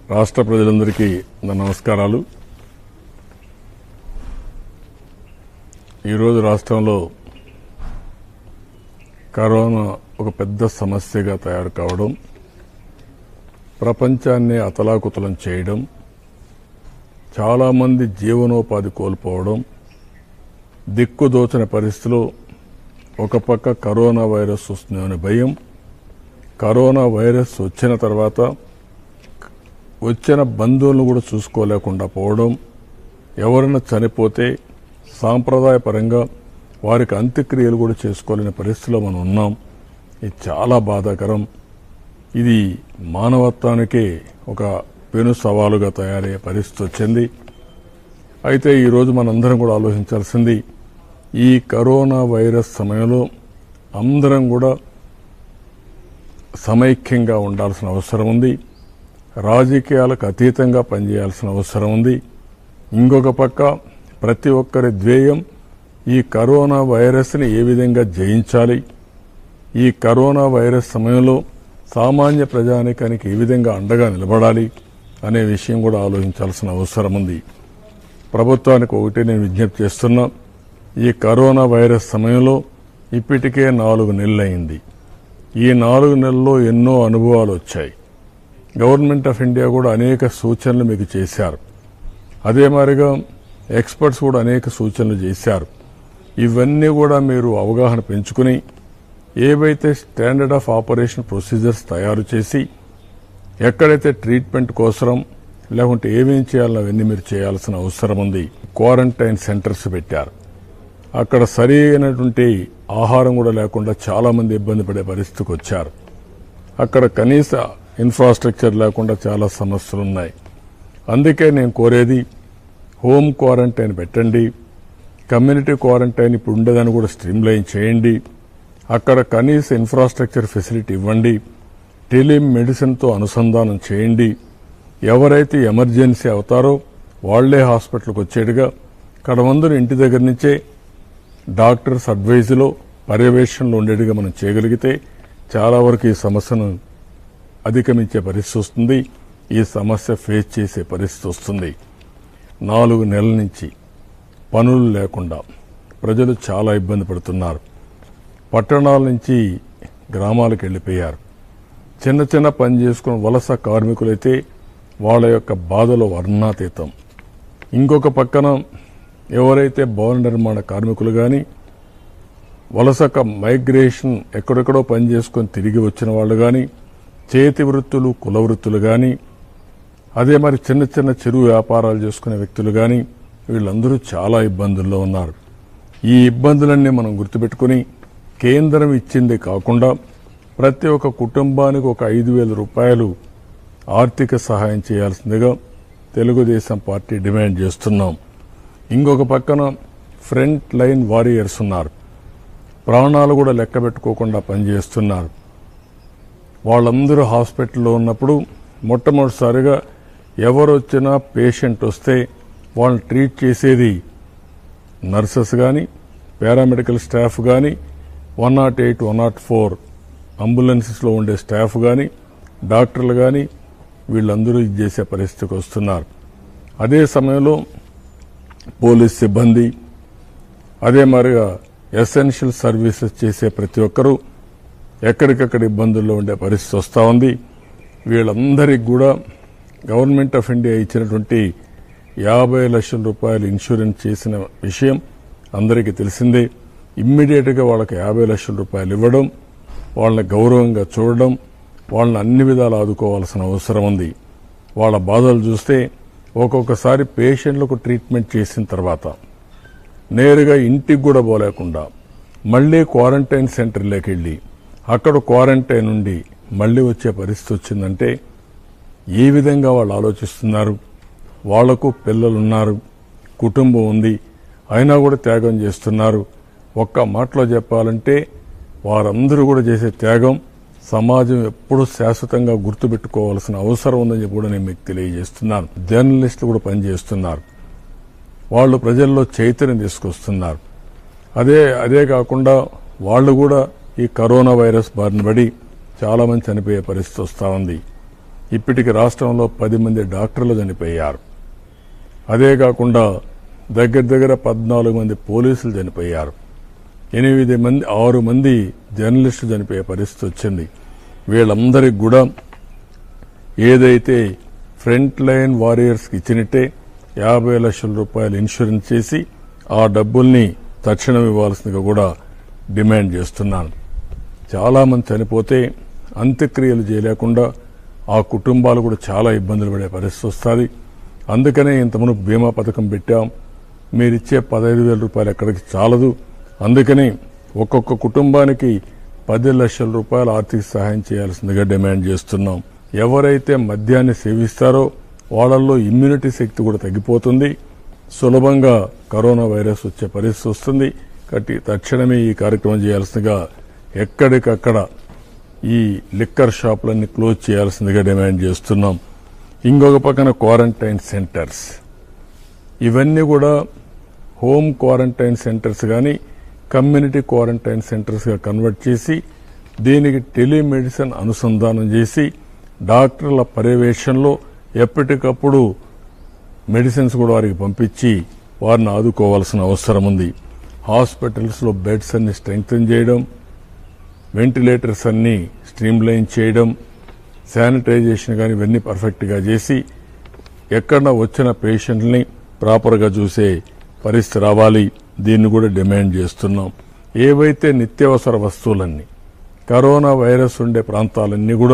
రాష్ట్ర ప్రజలందరికీ నా నమస్కారాలు ఈరోజు రాష్ట్రంలో కరోనా ఒక పెద్ద సమస్యగా తయారు కావడం ప్రపంచాన్ని అతలాకుతలం చేయడం చాలామంది జీవనోపాధి కోల్పోవడం దిక్కుదోచని పరిస్థితిలో ఒక పక్క కరోనా వైరస్ వస్తుందనే భయం కరోనా వైరస్ వచ్చిన తర్వాత వచ్చిన బంధువులను కూడా చూసుకోలేకుండా పోవడం ఎవరైనా చనిపోతే సాంప్రదాయపరంగా వారికి అంత్యక్రియలు కూడా చేసుకోలేని పరిస్థితిలో మనం ఉన్నాం ఇది చాలా బాధాకరం ఇది మానవత్వానికే ఒక పెను సవాలుగా తయారయ్యే పరిస్థితి వచ్చింది అయితే ఈరోజు మనందరం కూడా ఆలోచించాల్సింది ఈ కరోనా వైరస్ సమయంలో అందరం కూడా సమైక్యంగా ఉండాల్సిన అవసరం ఉంది రాజకీయాలకు అతీతంగా పనిచేయాల్సిన అవసరం ఉంది ఇంకొక పక్క ప్రతి ఒక్కరి ధ్యేయం ఈ కరోనా వైరస్ని ఏ విధంగా జయించాలి ఈ కరోనా వైరస్ సమయంలో సామాన్య ప్రజానికానికి ఏ విధంగా అండగా నిలబడాలి అనే విషయం కూడా ఆలోచించాల్సిన అవసరం ఉంది ప్రభుత్వానికి ఒకటి నేను విజ్ఞప్తి చేస్తున్నా ఈ కరోనా వైరస్ సమయంలో ఇప్పటికే నాలుగు నెలలైంది ఈ నాలుగు నెలల్లో ఎన్నో అనుభవాలు వచ్చాయి గవర్నమెంట్ ఆఫ్ ఇండియా కూడా అనేక సూచనలు మీకు చేశారు అదే మాదిరిగా ఎక్స్పర్ట్స్ కూడా అనేక సూచనలు చేశారు ఇవన్నీ కూడా మీరు అవగాహన పెంచుకుని ఏవైతే స్టాండర్డ్ ఆఫ్ ఆపరేషన్ ప్రొసీజర్స్ తయారు చేసి ఎక్కడైతే ట్రీట్మెంట్ కోసరం లేకుంటే ఏమేం చేయాలో అవన్నీ మీరు చేయాల్సిన అవసరం ఉంది క్వారంటైన్ సెంటర్స్ పెట్టారు అక్కడ సరి అయినటువంటి ఆహారం కూడా లేకుండా చాలా మంది ఇబ్బంది పడే పరిస్థితికి వచ్చారు అక్కడ కనీస ఇన్ఫ్రాస్ట్రక్చర్ లేకుండా చాలా సమస్యలు ఉన్నాయి అందుకే నేను కోరేది హోమ్ క్వారంటైన్ పెట్టండి కమ్యూనిటీ క్వారంటైన్ ఇప్పుడు ఉండేదాన్ని కూడా స్ట్రీమ్లైన్ చేయండి అక్కడ కనీస ఇన్ఫ్రాస్ట్రక్చర్ ఫెసిలిటీ ఇవ్వండి టెలిమెడిసిన్తో అనుసంధానం చేయండి ఎవరైతే ఎమర్జెన్సీ అవుతారో వాళ్లే హాస్పిటల్కి వచ్చేట్టుగా కడమందులు ఇంటి దగ్గర నుంచే డాక్టర్స్ అడ్వైజ్లో పర్యవేక్షణలో ఉండేట్టుగా మనం చేయగలిగితే చాలా వరకు ఈ సమస్యను అధిగమించే పరిస్థితి వస్తుంది ఈ సమస్య ఫేస్ చేసే పరిస్థితి వస్తుంది నాలుగు నెలల నుంచి పనులు లేకుండా ప్రజలు చాలా ఇబ్బంది పడుతున్నారు పట్టణాల నుంచి గ్రామాలకు వెళ్ళిపోయారు చిన్న చిన్న పని చేసుకుని వలస కార్మికులైతే వాళ్ళ యొక్క బాధలో వర్ణాతీతం ఇంకొక పక్కన ఎవరైతే భవన నిర్మాణ కార్మికులు కానీ వలసక మైగ్రేషన్ ఎక్కడెక్కడో పని చేసుకొని తిరిగి వచ్చిన వాళ్ళు కానీ చేతి వృత్తులు కుల వృత్తులు కానీ అదే మరి చిన్న చిన్న చెరువు వ్యాపారాలు చేసుకునే వ్యక్తులు కానీ వీళ్ళందరూ చాలా ఇబ్బందుల్లో ఉన్నారు ఈ ఇబ్బందులన్నీ మనం గుర్తుపెట్టుకుని కేంద్రం ఇచ్చింది కాకుండా ప్రతి ఒక్క కుటుంబానికి ఒక ఐదు వేల రూపాయలు ఆర్థిక సహాయం చేయాల్సిందిగా తెలుగుదేశం పార్టీ డిమాండ్ చేస్తున్నాం ఇంకొక పక్కన ఫ్రంట్ లైన్ వారియర్స్ ఉన్నారు ప్రాణాలు కూడా లెక్క పెట్టుకోకుండా పనిచేస్తున్నారు వాళ్ళందరూ హాస్పిటల్లో ఉన్నప్పుడు మొట్టమొదటిసారిగా ఎవరు వచ్చినా పేషెంట్ వస్తే వాళ్ళని ట్రీట్ చేసేది నర్సెస్ కానీ పారామెడికల్ స్టాఫ్ కానీ one nought eight one nought four అంబులెన్సెస్లో ఉండే స్టాఫ్ కానీ డాక్టర్లు కానీ వీళ్ళందరూ ఇది చేసే పరిస్థితికి వస్తున్నారు అదే సమయంలో పోలీస్ సిబ్బంది అదే మరిగా ఎసెన్షియల్ సర్వీసెస్ చేసే ప్రతి ఒక్కరూ ఎక్కడికక్కడ ఇబ్బందుల్లో ఉండే పరిస్థితి వస్తూ ఉంది వీళ్ళందరికీ కూడా గవర్నమెంట్ ఆఫ్ ఇండియా ఇచ్చినటువంటి యాభై లక్షల రూపాయలు ఇన్సూరెన్స్ చేసిన విషయం అందరికీ తెలిసిందే ఇమ్మీడియట్గా వాళ్ళకి యాభై లక్షల రూపాయలు ఇవ్వడం వాళ్ళని గౌరవంగా చూడడం వాళ్ళని అన్ని విధాలు ఆదుకోవాల్సిన అవసరం ఉంది వాళ్ళ బాధలు చూస్తే ఒక్కొక్కసారి పేషెంట్లకు ట్రీట్మెంట్ చేసిన తర్వాత నేరుగా ఇంటికి కూడా పోలేకుండా మళ్లీ క్వారంటైన్ సెంటర్లోకి వెళ్ళి అక్కడ క్వారంటైన్ ఉండి మళ్లీ వచ్చే పరిస్థితి వచ్చిందంటే ఏ విధంగా వాళ్ళు ఆలోచిస్తున్నారు వాళ్లకు పిల్లలున్నారు కుటుంబం ఉంది అయినా కూడా త్యాగం చేస్తున్నారు ఒక్క మాటలో చెప్పాలంటే వారందరూ కూడా చేసే త్యాగం సమాజం ఎప్పుడూ శాశ్వతంగా గుర్తుపెట్టుకోవాల్సిన అవసరం ఉందని చెప్పి కూడా నేను మీకు తెలియజేస్తున్నాను జర్నలిస్టులు కూడా పనిచేస్తున్నారు వాళ్ళు ప్రజల్లో చైతన్యం తీసుకొస్తున్నారు అదే అదే కాకుండా వాళ్ళు కూడా ఈ కరోనా వైరస్ బారిన పడి చాలా మంది చనిపోయే పరిస్థితి వస్తూ ఉంది ఇప్పటికి రాష్ట్రంలో పది మంది డాక్టర్లు చనిపోయారు అదే కాకుండా దగ్గర దగ్గర పద్నాలుగు మంది పోలీసులు చనిపోయారు ఎనిమిది మంది ఆరు మంది జర్నలిస్టులు చనిపోయే పరిస్థితి వచ్చింది వీళ్ళందరికి కూడా ఏదైతే ఫ్రంట్ లైన్ వారియర్స్కి ఇచ్చినట్టే యాభై లక్షల రూపాయలు ఇన్సూరెన్స్ చేసి ఆ డబ్బుల్ని తక్షణం ఇవ్వాల్సిందిగా కూడా డిమాండ్ చేస్తున్నాను చాలా మంది చనిపోతే అంత్యక్రియలు చేయలేకుండా ఆ కుటుంబాలు కూడా చాలా ఇబ్బందులు పడే పరిస్థితి వస్తుంది అందుకనే ఇంతకుముందు బీమా పథకం పెట్టాం మీరిచ్చే పదహైదు వేల రూపాయలు ఎక్కడికి చాలదు అందుకని ఒక్కొక్క కుటుంబానికి పది లక్షల రూపాయల ఆర్థిక సహాయం చేయాల్సిందిగా డిమాండ్ చేస్తున్నాం ఎవరైతే మద్యాన్ని సేవిస్తారో వాళ్ళల్లో ఇమ్యూనిటీ శక్తి కూడా తగ్గిపోతుంది సులభంగా కరోనా వైరస్ వచ్చే పరిస్థితి వస్తుంది కాబట్టి తక్షణమే ఈ కార్యక్రమం చేయాల్సిందిగా ఎక్కడికక్కడ ఈ లిక్కర్ షాపులన్నీ క్లోజ్ చేయాల్సిందిగా డిమాండ్ చేస్తున్నాం ఇంకొక పక్కన క్వారంటైన్ సెంటర్స్ ఇవన్నీ కూడా హోమ్ క్వారంటైన్ సెంటర్స్ కానీ కమ్యూనిటీ క్వారంటైన్ సెంటర్స్గా కన్వర్ట్ చేసి దీనికి టెలిమెడిసిన్ అనుసంధానం చేసి డాక్టర్ల పర్యవేక్షణలో ఎప్పటికప్పుడు మెడిసిన్స్ కూడా వారికి పంపించి వారిని ఆదుకోవాల్సిన అవసరం ఉంది హాస్పిటల్స్లో బెడ్స్ అన్ని స్ట్రెంగ్తన్ చేయడం వెంటిలేటర్స్ అన్ని స్ట్రీమ్లైన్ చేయడం శానిటైజేషన్ కానీ ఇవన్నీ పర్ఫెక్ట్గా చేసి ఎక్కడ వచ్చిన పేషెంట్ని ప్రాపర్గా చూసే పరిస్థితి రావాలి దీన్ని కూడా డిమాండ్ చేస్తున్నాం ఏవైతే నిత్యావసర వస్తువులన్నీ కరోనా వైరస్ ఉండే ప్రాంతాలన్నీ కూడా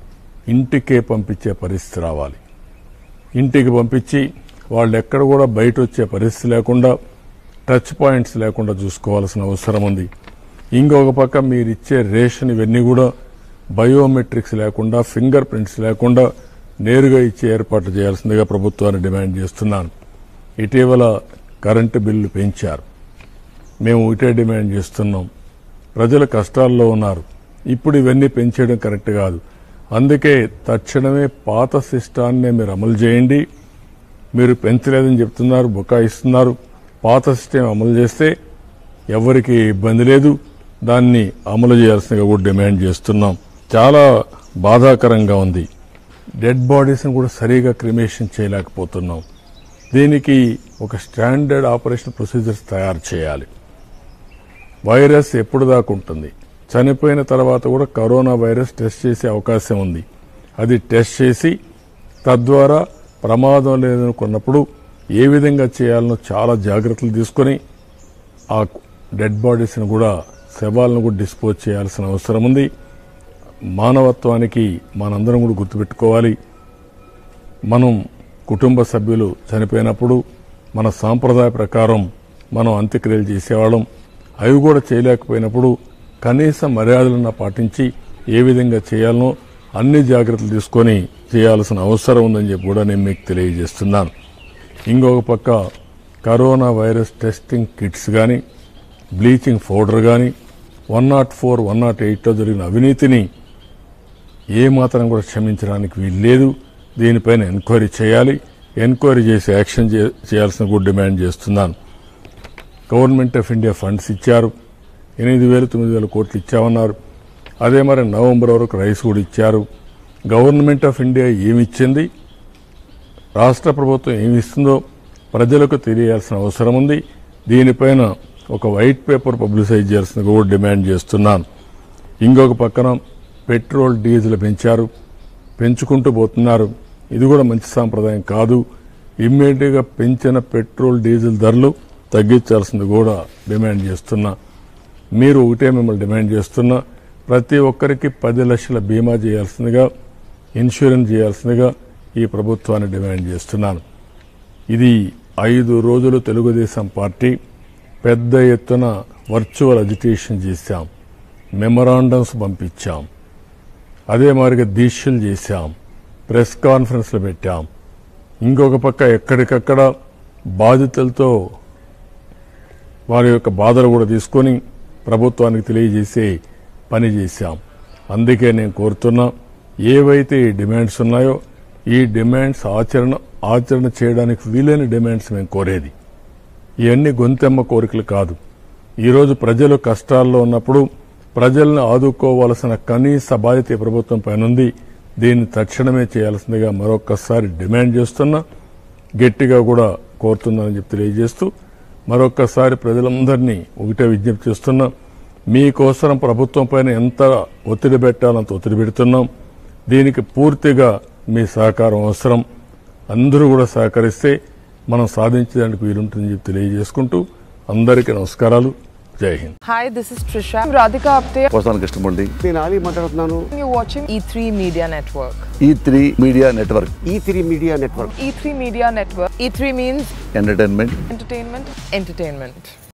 ఇంటికే పంపించే పరిస్థితి రావాలి ఇంటికి పంపించి వాళ్ళు ఎక్కడ కూడా బయట వచ్చే పరిస్థితి లేకుండా టచ్ పాయింట్స్ లేకుండా చూసుకోవాల్సిన అవసరం ఉంది ఇంకొక పక్క మీరు ఇచ్చే రేషన్ ఇవన్నీ కూడా బయోమెట్రిక్స్ లేకుండా ఫింగర్ ప్రింట్స్ లేకుండా నేరుగా ఇచ్చే ఏర్పాట్లు చేయాల్సిందిగా ప్రభుత్వాన్ని డిమాండ్ చేస్తున్నాను ఇటీవల కరెంటు బిల్లు పెంచారు మేము ఇటే డిమాండ్ చేస్తున్నాం ప్రజలు కష్టాల్లో ఉన్నారు ఇప్పుడు ఇవన్నీ పెంచేయడం కరెక్ట్ కాదు అందుకే తక్షణమే పాత సిస్టాన్నే మీరు అమలు చేయండి మీరు పెంచలేదని చెప్తున్నారు బుకాయిస్తున్నారు పాత సిస్టమ్ అమలు చేస్తే ఎవరికి ఇబ్బంది లేదు దాన్ని అమలు చేయాల్సిందిగా కూడా డిమాండ్ చేస్తున్నాం చాలా బాధాకరంగా ఉంది డెడ్ బాడీస్ని కూడా సరిగా క్రిమేషన్ చేయలేకపోతున్నాం దీనికి ఒక స్టాండర్డ్ ఆపరేషన్ ప్రొసీజర్స్ తయారు చేయాలి వైరస్ ఎప్పుడు దాకా ఉంటుంది చనిపోయిన తర్వాత కూడా కరోనా వైరస్ టెస్ట్ చేసే అవకాశం ఉంది అది టెస్ట్ చేసి తద్వారా ప్రమాదం లేదనుకున్నప్పుడు ఏ విధంగా చేయాలనో చాలా జాగ్రత్తలు తీసుకొని ఆ డెడ్ బాడీస్ని కూడా శవాలను కూడా డిస్పోజ్ చేయాల్సిన అవసరం ఉంది మానవత్వానికి మనందరం కూడా గుర్తుపెట్టుకోవాలి మనం కుటుంబ సభ్యులు చనిపోయినప్పుడు మన సాంప్రదాయ ప్రకారం మనం అంత్యక్రియలు చేసేవాళ్ళం అవి కూడా చేయలేకపోయినప్పుడు కనీస మర్యాదలను పాటించి ఏ విధంగా చేయాలనో అన్ని జాగ్రత్తలు తీసుకొని చేయాల్సిన అవసరం ఉందని చెప్పి కూడా నేను మీకు తెలియజేస్తున్నాను ఇంకొక పక్క కరోనా వైరస్ టెస్టింగ్ కిట్స్ కానీ బ్లీచింగ్ పౌడర్ కానీ one nought four one nought ఎయిట్లో జరిగిన అవినీతిని ఏ మాత్రం కూడా క్షమించడానికి వీలు లేదు దీనిపైన ఎంక్వైరీ చేయాలి ఎంక్వైరీ చేసి యాక్షన్ చే- చేయాల్సిన కూడా డిమాండ్ చేస్తున్నాను గవర్నమెంట్ ఆఫ్ ఇండియా ఫండ్స్ ఇచ్చారు ఎనిమిది వేలు తొమ్మిది వేల కోట్లు ఇచ్చామన్నారు అదే మరి నవంబర్ వరకు రైస్ కూడా ఇచ్చారు గవర్నమెంట్ ఆఫ్ ఇండియా ఏమి ఇచ్చింది రాష్ట్ర ప్రభుత్వం ఏమి ఇస్తుందో ప్రజలకు తెలియాల్సిన అవసరం ఉంది దీనిపైన ఒక వైట్ పేపర్ పబ్లిసైజ్ చేయాల్సిన కూడా డిమాండ్ చేస్తున్నాను ఇంకొక పక్కన పెట్రోల్ డీజిల్ పెంచారు పెంచుకుంటూ పోతున్నారు ఇది కూడా మంచి సాంప్రదాయం కాదు ఇమ్మీడియట్గా పెంచిన పెట్రోల్ డీజిల్ ధరలు తగ్గించాల్సింది కూడా డిమాండ్ చేస్తున్నా మీరు ఒకటే మిమ్మల్ని డిమాండ్ చేస్తున్నా ప్రతి ఒక్కరికి పది లక్షల బీమా చేయాల్సిందిగా ఇన్సూరెన్స్ చేయాల్సిందిగా ఈ ప్రభుత్వాన్ని డిమాండ్ చేస్తున్నాను ఇది ఐదు రోజులు తెలుగుదేశం పార్టీ పెద్ద ఎత్తున వర్చువల్ అజిటేషన్ చేశాం మెమరాండమ్స్ పంపించాం అదే మాదిరిగా దీక్షలు చేశాం ప్రెస్ కాన్ఫరెన్స్లు పెట్టాం ఇంకొక పక్క ఎక్కడికక్కడ బాధితులతో వారి యొక్క బాధలు కూడా తీసుకొని ప్రభుత్వానికి తెలియజేసే పని చేశాం అందుకే నేను కోరుతున్నా ఏవైతే ఈ డిమాండ్స్ ఉన్నాయో ఈ డిమాండ్స్ ఆచరణ ఆచరణ చేయడానికి వీలైన డిమాండ్స్ మేము కోరేది ఇవన్నీ గొంతెమ్మ కోరికలు కాదు ఈరోజు ప్రజలు కష్టాల్లో ఉన్నప్పుడు ప్రజలను ఆదుకోవాల్సిన కనీస బాధ్యత ఈ ప్రభుత్వం పైన ఉంది దీన్ని తక్షణమే చేయాల్సిందిగా మరొక్కసారి డిమాండ్ చేస్తున్నా గట్టిగా కూడా కోరుతున్నానని చెప్పి తెలియజేస్తూ మరొక్కసారి ప్రజలందరినీ ఒకటే విజ్ఞప్తి చేస్తున్నా మీకోసం ప్రభుత్వం పైన ఎంత ఒత్తిడి పెట్టాలంత ఒత్తిడి పెడుతున్నాం దీనికి పూర్తిగా మీ సహకారం అవసరం అందరూ కూడా సహకరిస్తే మనం సాధించడానికి వీలుంటుందని చెప్పి తెలియజేసుకుంటూ అందరికీ నమస్కారాలు జై Hind Hi, this is Trisha. I'm Radhika Apte. పోసాన Krishnamurthy నేను ఆలీ మాట్లాడుతున్నాను You're watching E3 Media Network. E three media network E three media network E3 Media Network. E3 means entertainment entertainment, entertainment.